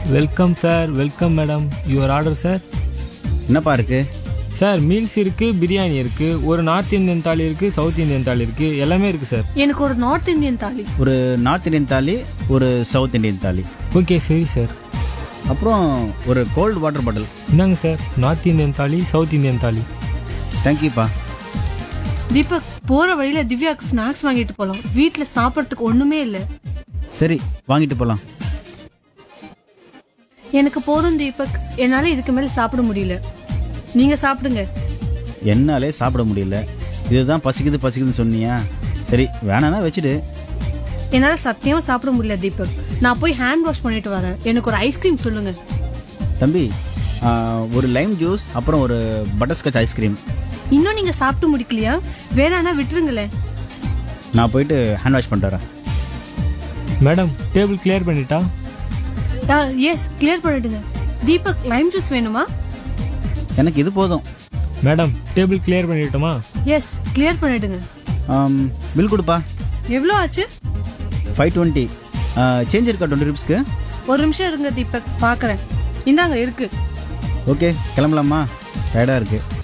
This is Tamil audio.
welcome sir welcome madam your order sir என்னப்பா இருக்கு சார் மீல்ஸ் இருக்குது பிரியாணி இருக்குது ஒரு நார்த் இந்தியன் தாலி இருக்குது சவுத் இந்தியன் தாலி இருக்குது எல்லாமே இருக்குது சார் எனக்கு ஒரு நார்த் இந்தியன் தாலி ஒரு நார்த் இந்தியன் தாலி ஒரு சவுத் இந்தியன் தாலி ஓகே சரி சார் அப்புறம் ஒரு கோல்டு வாட்டர் பாட்டில் இந்தாங்க sir north Indian thali south Indian thali தேங்க்யூப்பா தீபக் போற வழியில திவ்யாக்கு ஸ்நாக்ஸ் வாங்கிட்டு போலாம் வீட்ல சாப்பிடறதுக்கு ஒண்ணுமே இல்ல சரி வாங்கிட்டு போகலாம் எனக்கு போதும் தீபக் என்னால இதுக்கு மேல சாப்பிட முடியல நீங்க சாப்பிடுங்க என்னாலே சாப்பிட முடியல இதுதான் பசிக்குது பசிக்குதுன்னு சொன்னியா சரி வேணான்னா வச்சுடு என்னால சத்தியமா சாப்பிட முடியல தீபக் நான் போய் ஹேண்ட் வாஷ் பண்ணிட்டு வரேன் எனக்கு ஒரு ஐஸ்கிரீம் சொல்லுங்க தம்பி ஆ, ஒரு லைம் ஜூஸ் அப்புறம் ஒரு பட்டர்ஸ்காட்ச் ஐஸ்கிரீம் இன்னும் நீங்க சாப்பிட்டு முடிக்கலையா வேணானா விட்டுருங்களேன் நான் போயிட்டு ஹேண்ட் வாஷ் பண்ணிட்டு வரேன் மேடம் டேபிள் கிளியர் பண்ணிட்டா எஸ் கிளியர் பண்ணிடுங்க தீபக் லைம் ஜூஸ் வேணுமா எனக்கு இது போதும் மேடம் டேபிள் கிளியர் பண்ணிட்டோமா எஸ் கிளியர் பண்ணிடுங்க ஆம், பில் கொடுப்பா எவ்வளோ ஆச்சு ஃபைவ் டுவெண்ட்டி சேஞ்ச் இருக்கா டுவெண்ட்டி ருபீஸ்க்கு ஒரு நிமிஷம் இருங்க தீபக் பார்க்கறேன் இந்தாங்க இருக்கு ஓகே கிளம்பலாமா டயர்டாக இருக்குது